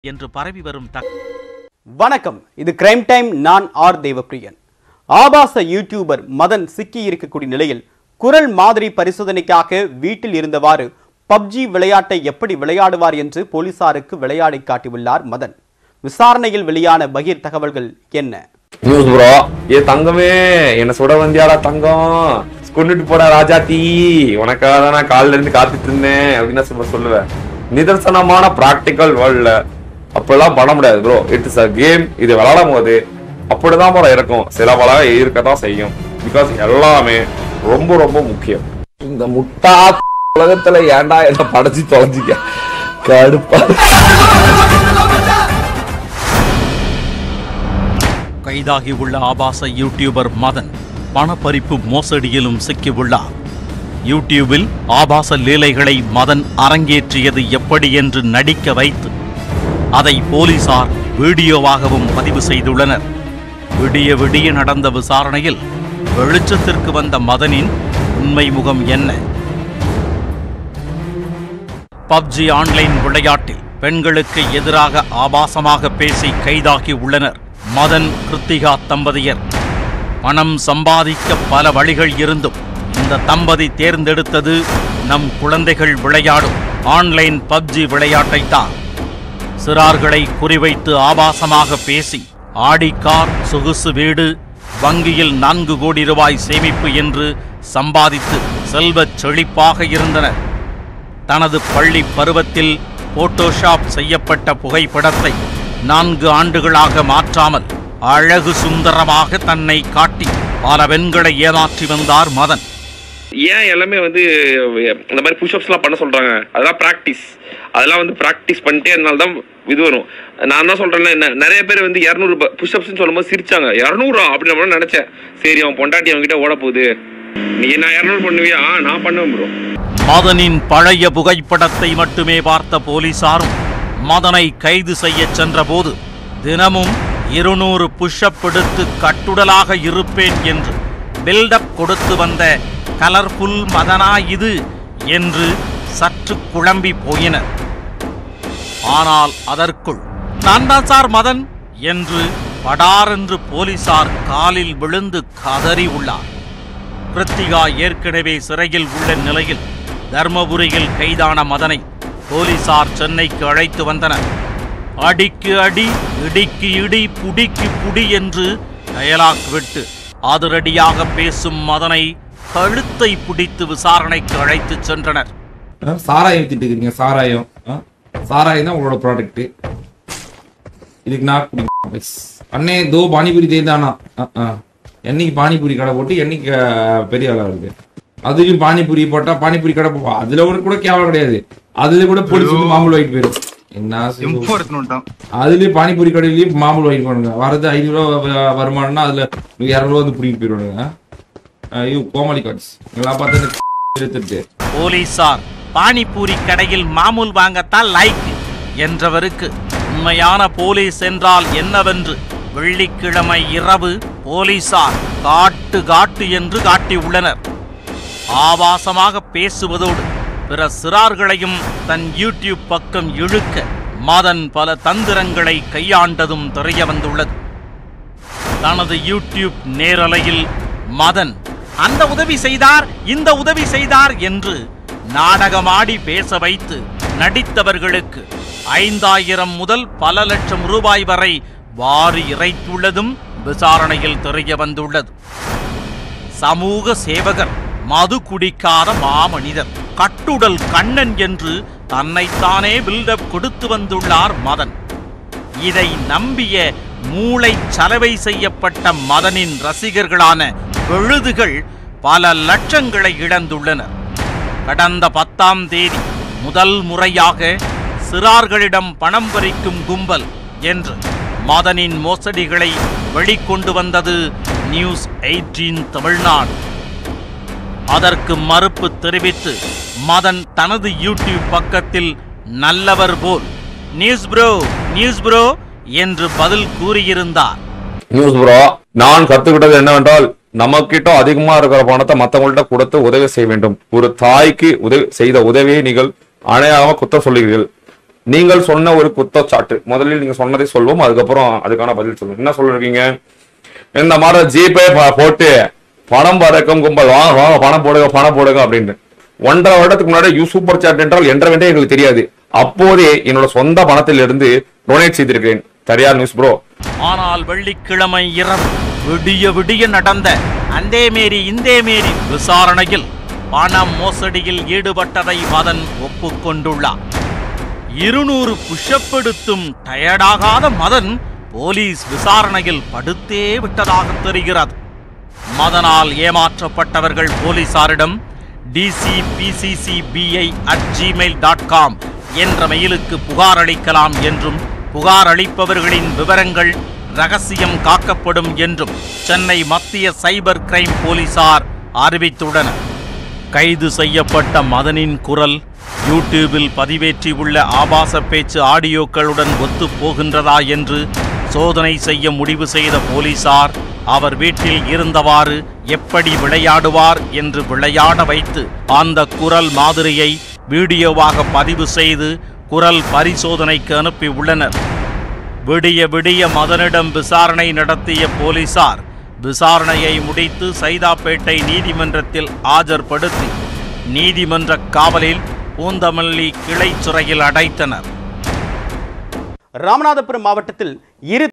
என்று பரவி வரும் தகவல் வணக்கம் இது கிரைம் டைம் நான் ஆர் தேவப்பிரியன் ஆபாச யூடியூபர் மதன் சிக்கி இருக்கக்கூடிய நிலையில் குரல் மாதிரி பரிசோதனைக்காக வீட்டில் இருந்தவாறு பப்ஜி விளையாட்டை எப்படி விளையாடுவார் என்று போலீசாருக்கு விளையாடி காட்டியுள்ளார் மதன் விசாரணையில் வெளியான பகீர் தகவல்கள் என்ன நியூஸ் ப்ரோ ஏ தங்கமே என்ன சுட வந்தியாடா தங்கம் கொண்டுட்டு போடா ராஜா தீ உனக்காக தான் நான் காலில இருந்து காத்துட்டு இருந்தேன் அப்படின்னு சொல்ல சொல்லுவேன் நிதர்சனமான பிராக்டிக்கல் வேர்ல்ட்ல அப்பெல்லாம் பண்ண முடியாது ப்ரோ இட்ஸ் அ கேம் இது விளையாடும் போது அப்படிதான் ப்ரோ இருக்கும் சில பல இருக்கத்தான் செய்யும் பிகாஸ் எல்லாமே ரொம்ப ரொம்ப முக்கியம் இந்த முட்டா உலகத்துல ஏன்டா என்ன படைச்சு தொலைஞ்சிக்க கடுப்பா கைதாகியுள்ள ஆபாச யூடியூபர் மதன் பணப்பறிப்பு மோசடியிலும் சிக்கியுள்ளார் யூடியூபில் ஆபாச லீலைகளை மதன் அரங்கேற்றியது எப்படி என்று நடிக்க வைத்து அதை போலீசார் வீடியோவாகவும் பதிவு செய்துள்ளனர் விடிய விடிய நடந்த விசாரணையில் வெளிச்சத்திற்கு வந்த மதனின் உண்மை முகம் என்ன பப்ஜி ஆன்லைன் விளையாட்டில் பெண்களுக்கு எதிராக ஆபாசமாக பேசி கைதாகி உள்ளனர் மதன் கிருத்திகா தம்பதியர் பணம் சம்பாதிக்க பல வழிகள் இருந்தும் இந்த தம்பதி தேர்ந்தெடுத்தது நம் குழந்தைகள் விளையாடும் ஆன்லைன் பப்ஜி விளையாட்டைத்தான் சிறார்களை குறிவைத்து ஆபாசமாக பேசி ஆடி கார் சொகுசு வீடு வங்கியில் நான்கு கோடி ரூபாய் சேமிப்பு என்று சம்பாதித்து செல்வச் செழிப்பாக இருந்தனர் தனது பள்ளி பருவத்தில் போட்டோஷாப் செய்யப்பட்ட புகைப்படத்தை நான்கு ஆண்டுகளாக மாற்றாமல் அழகு சுந்தரமாக தன்னை காட்டி பல பெண்களை ஏமாற்றி வந்தார் மதன் ஏன் எல்லாமே வந்து இந்த மாதிரி புஷ்அப்ஸ்லாம் பண்ண சொல்றாங்க அதெல்லாம் ப்ராக்டிஸ் அதெல்லாம் வந்து ப்ராக்டிஸ் பண்ணிட்டே அதனால தான் இது வரும் நான் என்ன சொல்றேன்னா என்ன நிறைய பேர் வந்து இரநூறு புஷ்அப்ஸ்னு சொல்லும்போது சிரிச்சாங்க இரநூறா அப்படின்னு நான் நினைச்சேன் சரி அவன் பொண்டாட்டி அவன்கிட்ட ஓட போகுது நீ நான் இரநூறு பண்ணுவியா ஆ, நான் பண்ணுவேன் ப்ரோ மதனின் பழைய புகைப்படத்தை மட்டுமே பார்த்த போலீசாரும் மதனை கைது செய்யச் சென்றபோது தினமும் இருநூறு புஷ்அப் எடுத்து கட்டுடலாக இருப்பேன் என்று பில்டப் கொடுத்து வந்த கலர்ஃபுல் மதனா இது என்று சற்று குழம்பி போயினர் ஆனால் அதற்குள் நான் தான் சார் மதன் என்று படாரென்று போலீசார் காலில் விழுந்து கதறி உள்ளார் கிருத்திகா ஏற்கனவே சிறையில் உள்ள நிலையில் தர்மபுரியில் கைதான மதனை போலீசார் சென்னைக்கு அழைத்து வந்தனர் அடிக்கு அடி இடிக்கு இடி புடிக்கு புடி என்று டயலாக் விட்டு அதிரடியாக பேசும் மதனை கழுத்தை பிடித்து விசாரணைக்கு அழைத்துச் சென்றனர் ஆ, சாராயம் வித்துட்டு இருக்கீங்க சாராயம் ஆ? சாராயம் தான் உங்களோட ப்ராடக்ட் இதுக்கு நான் குடிக்கும் எஸ். அண்ணே தோ பானிபூரி தேதானா என்னைக்கு பானிபூரி கடை போட்டு என்னைக்கு ஆ, பெரிய ஆளா இருக்கு அதுலயும் பானிபூரி போட்டா பானிபூரி கடை போ அதுல ஒரு கூட கேவலம் கிடையாது அதுல கூட போலீஸ் வந்து மாமூல் வாங்கிட்டு போயிடும் என்ன சிசு? இம்போ எடுத்துன்னு வந்துட்டான் அதுலயும் பானிபூரி கடையிலயும் மாமூல் வாங்கிட்டு போனுங்க வரது ஐநூறு ரூபா வ- வருமானம்னா அதுல இரநூறு ரூபா வந்து பிடிக்கிட்டு போயிடுவானுங்க ஐயோ கோமாளி கார்ட்ஸ் இதெல்லாம் பார்த்தா எடுத்துட்டு போலீசார் பானிபூரி கடையில் மாமூல் வாங்கத்தான் லைக் என்றவருக்கு உண்மையான போலீஸ் என்றால் என்னவென்று வெள்ளிக்கிழமை இரவு போலீசார் காட்டு காட்டு என்று காட்டியுள்ளனர் ஆபாசமாக பேசுவதோடு பிற சிறார்களையும் தன் யூடியூப் பக்கம் இழுக்க மதன் பல தந்திரங்களை கையாண்டதும் தெரிய வந்துள்ளது தனது யூடியூப் நேரலையில் மதன் அந்த உதவி செய்தார் இந்த உதவி செய்தார் என்று நாடகமாடி பேச வைத்து நடித்தவர்களுக்கு ஐந்தாயிரம் முதல் பல லட்சம் ரூபாய் வரை வாரி இறைத்துள்ளதும் விசாரணையில் தெரிய வந்துள்ளது சமூக சேவகர் மது குடிக்காத மாமனிதர் கட்டுடல் கண்ணன் என்று தன்னைத்தானே பில்டப் கொடுத்து வந்துள்ளார் மதன் இதை நம்பிய மூளை சலவை செய்யப்பட்ட மதனின் ரசிகர்களான விழுதுகள் பல லட்சங்களை இழந்துள்ளனர் கடந்த பத்தாம் தேதி முதல் முறையாக சிறார்களிடம் பணம் பறிக்கும் கும்பல் என்று மதனின் மோசடிகளை வெளிக்கொண்டு வந்தது நியூஸ் எயிட்டீன் தமிழ்நாடு அதற்கு மறுப்பு தெரிவித்து மதன் தனது யூடியூப் பக்கத்தில் நல்லவர் போல் நியூஸ் ப்ரோ நியூஸ் ப்ரோ என்று பதில் கூறியிருந்தார் நியூஸ் ப்ரோ நான் கத்துக்கிட்டது என்னவென்றால் நமக்கிட்ட அதிகமா இருக்கிற பணத்தை மத்தவங்கள்ட்ட கொடுத்து உதவி செய்ய வேண்டும் ஒரு தாய்க்கு உதவி செய்த உதவியை நீங்கள் அணையாம குத்த சொல்லுகிறீர்கள் நீங்கள் சொன்ன ஒரு குற்றச்சாட்டு முதலில் நீங்க சொன்னதை சொல்வோம் அதுக்கப்புறம் அதுக்கான பதில் சொல்லுவோம் என்ன சொல்றீங்க இந்த மாதிரி ஜிபே ப- போட்டு பணம் பறக்கும் கும்பல் வாங்க வாங்க பணம் போடுங்க பணம் போடுங்க அப்படின்னு ஒன்றரை வருடத்துக்கு முன்னாடி யூ சூப்பர் சாட் என்றால் என்றவென்றே எங்களுக்கு தெரியாது அப்போதே என்னோட சொந்த பணத்திலிருந்து டொனேட் செய்திருக்கிறேன் சரியா நியூஸ் ப்ரோ ஆனால் வெள்ளிக்கிழமை இரவு விடிய விடிய நடந்த அந்தே மேரி இந்தே மேரி விசாரணையில் பண மோசடியில் ஈடுபட்டதை மதன் ஒப்புக்கொண்டுள்ளார் இருநூறு புஷப் எடுத்தும் டயர்டாகாத மதன் போலீஸ் விசாரணையில் படுத்தே விட்டதாக தெரிகிறது மதனால் ஏமாற்றப்பட்டவர்கள் போலீசாரிடம் dcpcccbi at Gmail dot com என்ற மெயிலுக்கு புகார் அளிக்கலாம் என்றும் புகார் அளிப்பவர்களின் விவரங்கள் ரகசியம் காக்கப்படும் என்றும் சென்னை மத்திய சைபர் கிரைம் போலீசார் அறிவித்துள்ளனர் கைது செய்யப்பட்ட மதனின் குரல் யூடியூபில் பதிவேற்றியுள்ள ஆபாச பேச்சு ஆடியோக்களுடன் ஒத்துப் போகின்றதா என்று சோதனை செய்ய முடிவு செய்த போலீசார் அவர் வீட்டில் இருந்தவாறு எப்படி விளையாடுவார் என்று விளையாட வைத்து அந்த குரல் மாதிரியை வீடியோவாக பதிவு செய்து குரல் பரிசோதனைக்கு அனுப்பி உள்ளனர் விடிய விடிய மதனிடம் விசாரணை நடத்திய போலீசார் விசாரணையை முடித்து சைதாப்பேட்டை நீதிமன்றத்தில் ஆஜர்படுத்தி நீதிமன்ற காவலில் பூந்தமல்லி கிளை சிறையில் அடைத்தனர் ராமநாதபுரம் மாவட்டத்தில் இரு